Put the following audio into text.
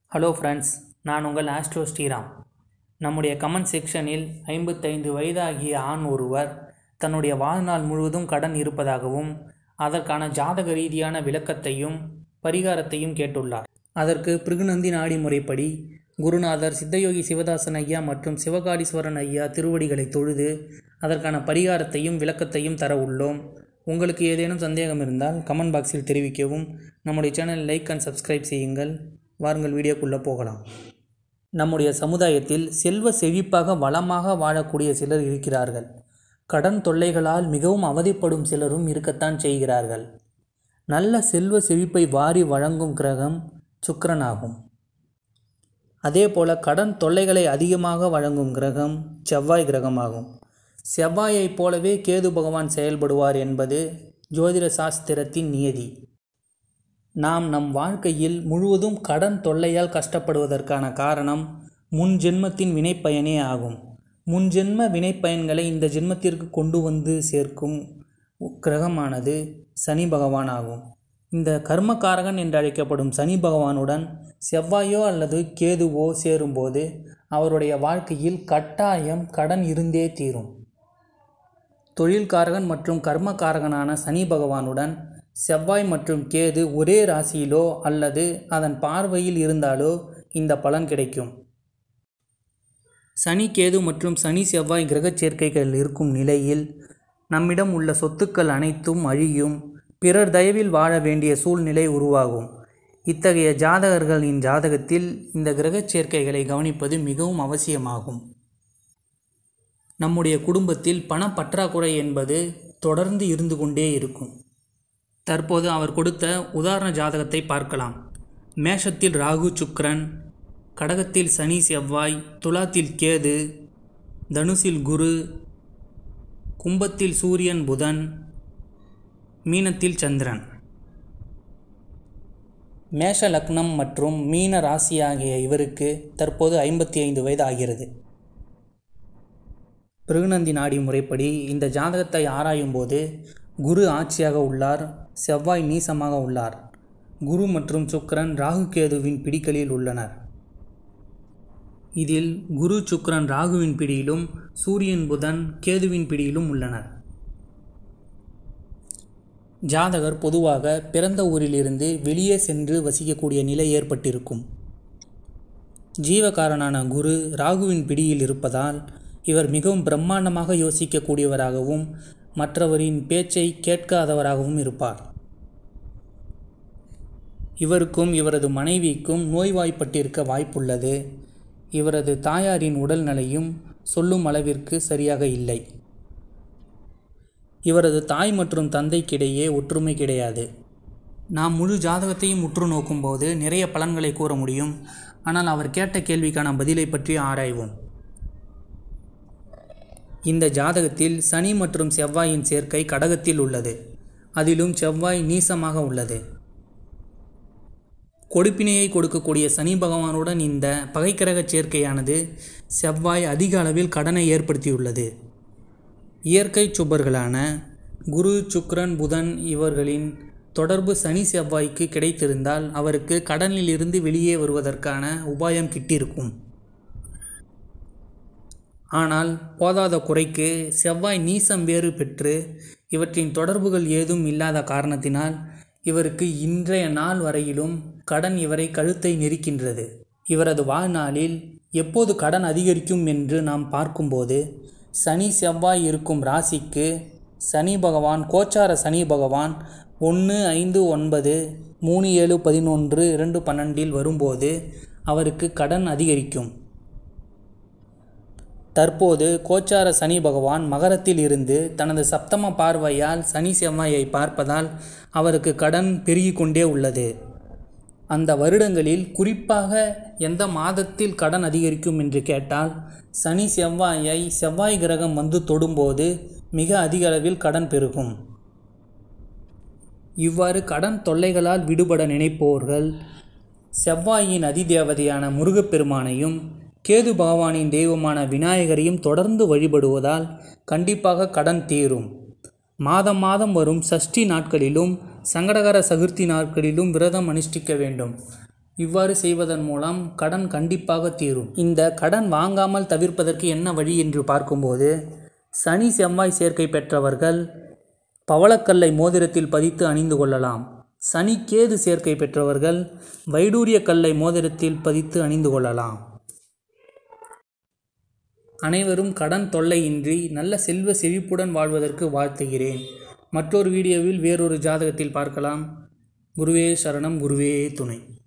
hello friends நான் உங்கள் astro Sriram நம்முடைய கமெண்ட் செக்ஷனில் ஐம்பத்தைந்து வயதாகிய ஆண் ஒருவர் தன்னுடைய வாழ்நாள் முழுவதும் கடன் இருப்பதாகவும் அதற்கான ஜாதக ரீதியான விளக்கத்தையும் பரிகாரத்தையும் கேட்டுள்ளார் அதற்கு பிருகுநந்தி நாடி முறைப்படி குருநாதர் சித்தயோகி சிவதாசன் ஐயா மற்றும் சிவகாடீஸ்வரன் ஐயா திருவடிகளை தொழுது அதற்கான பரிகாரத்தையும் விளக்கத்தையும் தர உள்ளோம் உங்களுக்கு ஏதேனும் சந்தேகம் இருந்தால் கமெண்ட் பாக்ஸில் தெரிவிக்கவும் நம்முடைய சேனல் லைக் அண்ட் சப்ஸ்கிரைப் செய்யுங்கள் வாருங்கள் வீடியோக்குள்ளே போகலாம் நம்முடைய சமுதாயத்தில் செல்வ செழிப்பாக வளமாக வாழக்கூடிய சிலர் இருக்கிறார்கள் கடன் தொல்லைகளால் மிகவும் அவதிப்படும் சிலரும் இருக்கத்தான் செய்கிறார்கள் நல்ல செல்வ செழிப்பை வாரி வழங்கும் கிரகம் சுக்கிரன் ஆகும் அதே போல கடன் தொல்லைகளை அதிகமாக வழங்கும் கிரகம் செவ்வாய் கிரகமாகும் செவ்வாயைப் போலவே கேது பகவான் செயல்படுவார் என்பது ஜோதிட சாஸ்திரத்தின் நியதி நாம் நம் வாழ்க்கையில் முழுவதும் கடன் தொல்லையால் கஷ்டப்படுவதற்கான காரணம் முன் ஜென்மத்தின் வினைப்பயனே ஆகும் முன் ஜென்ம வினைப்பயன்களை இந்த ஜென்மத்திற்கு கொண்டு வந்து சேர்க்கும் கிரகமானது சனி பகவான் ஆகும் இந்த கர்மகாரகன் என்று அழைக்கப்படும் சனி பகவானுடன் செவ்வாயோ அல்லது கேதுவோ சேரும்போது அவருடைய வாழ்க்கையில் கட்டாயம் கடன் இருந்தே தீரும் தொழில்காரகன் மற்றும் கர்மகாரகனான சனி பகவானுடன் செவ்வாய் மற்றும் கேது ஒரே ராசியிலோ அல்லது அதன் பார்வையில் இருந்தாலோ இந்த பலன் கிடைக்கும் சனி கேது மற்றும் சனி செவ்வாய் கிரகச் சேர்க்கைகள் இருக்கும் நிலையில் நம்மிடம் உள்ள சொத்துக்கள் அனைத்தும் அழியும் பிறர் தயவில் வாழ வேண்டிய சூழ்நிலை உருவாகும் இத்தகைய ஜாதகர்களின் ஜாதகத்தில் இந்த கிரகச் சேர்க்கைகளை கவனிப்பது மிகவும் அவசியமாகும் நம்முடைய குடும்பத்தில் பணப்பற்றாக்குறை என்பது தொடர்ந்து இருந்து கொண்டே இருக்கும் தற்போது அவர் கொடுத்த உதாரண ஜாதகத்தை பார்க்கலாம் மேஷத்தில் ராகு சுக்ரன் கடகத்தில் சனி செவ்வாய் துலாத்தில் கேது தனுசில் குரு கும்பத்தில் சூரியன் புதன் மீனத்தில் சந்திரன் மேஷ லக்னம் மற்றும் மீன ராசி ஆகிய இவருக்கு தற்போது ஐம்பத்தி ஐந்து வயது ஆகிறது பிருகுநந்தி நாடி முறைப்படி இந்த ஜாதகத்தை ஆராயும்போது குரு ஆட்சியாக உள்ளார் செவ்வாய் நீசமாக உள்ளார் குரு மற்றும் சுக்கரன் ராகு கேதுவின் பிடிகளில் உள்ளனர் இதில் குரு சுக்கரன் ராகுவின் பிடியிலும் சூரியன் புதன் கேதுவின் பிடியிலும் உள்ளனர் ஜாதகர் பொதுவாக பிறந்த ஊரிலிருந்து வெளியே சென்று வசிக்கக்கூடிய நிலை ஏற்பட்டிருக்கும் ஜீவகாரனான குரு ராகுவின் பிடியில் இருப்பதால் இவர் மிகவும் பிரம்மாண்டமாக யோசிக்கக்கூடியவராகவும் மற்றவரின் பேச்சை கேட்காதவராகவும் இருப்பார் இவருக்கும் இவரது மனைவிக்கும் நோய்வாய்ப்பட்டிருக்க வாய்ப்புள்ளது இவரது தாயாரின் உடல்நிலையும் சொல்லும் அளவிற்கு சரியாக இல்லை இவரது தாய் மற்றும் தந்தைக்கிடையே ஒற்றுமை கிடையாது நாம் முழு ஜாதகத்தையும் உற்று நோக்கும்போது நிறைய பலன்களை கூற முடியும் ஆனால் அவர் கேட்ட கேள்விக்கான பதிலை பற்றி ஆராய்வோம் இந்த ஜாதகத்தில் சனி மற்றும் செவ்வாயின் சேர்க்கை கடகத்தில் உள்ளது அதிலும் செவ்வாய் நீசமாக உள்ளது கொடுப்பினையை கொடுக்கக்கூடிய சனி பகவானுடன் இந்த பகைக்கிரக சேர்க்கையானது செவ்வாய் அதிக அளவில் கடனை ஏற்படுத்தியுள்ளது இயற்கை சுபர்களான குரு சுக்ரன் புதன் இவர்களின் தொடர்பு சனி செவ்வாய்க்கு கிடைத்திருந்தால் அவருக்கு கடனில் இருந்து வெளியே வருவதற்கான உபாயம் கிட்டிருக்கும் ஆனால் போதாத குறைக்கு செவ்வாய் நீசம் வேறு பெற்று இவற்றின் தொடர்புகள் ஏதும் இல்லாத காரணத்தினால் இவருக்கு இன்றைய நாள் வரையிலும் கடன் இவரை கழுத்தை நெரிக்கின்றது இவரது வாழ்நாளில் எப்போது கடன் அதிகரிக்கும் என்று நாம் பார்க்கும்போது சனி செவ்வாய் இருக்கும் ராசிக்கு சனி பகவான் கோச்சார சனி பகவான் ஒன்று ஐந்து ஒன்பது மூணு ஏழு பதினொன்று இரண்டு பன்னெண்டில் வரும்போது அவருக்கு கடன் அதிகரிக்கும் தற்போது கோச்சார சனி பகவான் மகரத்தில் இருந்து தனது சப்தம பார்வையால் சனி செவ்வாயை பார்ப்பதால் அவருக்கு கடன் பெருகி கொண்டே உள்ளது அந்த வருடங்களில் குறிப்பாக எந்த மாதத்தில் கடன் அதிகரிக்கும் என்று கேட்டால் சனி செவ்வாயை செவ்வாய் கிரகம் வந்து தொடும்போது மிக அதிக அளவில் கடன் பெருகும் இவ்வாறு கடன் தொல்லைகளால் விடுபட நினைப்பவர்கள் செவ்வாயின் அதிதேவதையான முருகப்பெருமானையும் கேது பகவானின் தெய்வமான விநாயகரையும் தொடர்ந்து வழிபடுவதால் கண்டிப்பாக கடன் தீரும் மாதம் மாதம் வரும் சஷ்டி நாட்களிலும் சங்கடகர சதுர்த்தி நாட்களிலும் விரதம் அனுஷ்டிக்க வேண்டும் இவ்வாறு செய்வதன் மூலம் கடன் கண்டிப்பாக தீரும் இந்த கடன் வாங்காமல் தவிர்ப்பதற்கு என்ன வழி என்று பார்க்கும்போது சனி செவ்வாய் சேர்க்கை பெற்றவர்கள் பவளக்கல்லை மோதிரத்தில் பதித்து அணிந்து கொள்ளலாம் சனி கேது சேர்க்கை பெற்றவர்கள் வைடூரிய கல்லை மோதிரத்தில் பதித்து அணிந்து கொள்ளலாம் அனைவரும் கடன் தொல்லையின்றி நல்ல செல்வ செழிப்புடன் வாழ்வதற்கு வாழ்த்துகிறேன் மற்றொரு வீடியோவில் வேறொரு ஜாதகத்தில் பார்க்கலாம் குருவே சரணம் குருவே துணை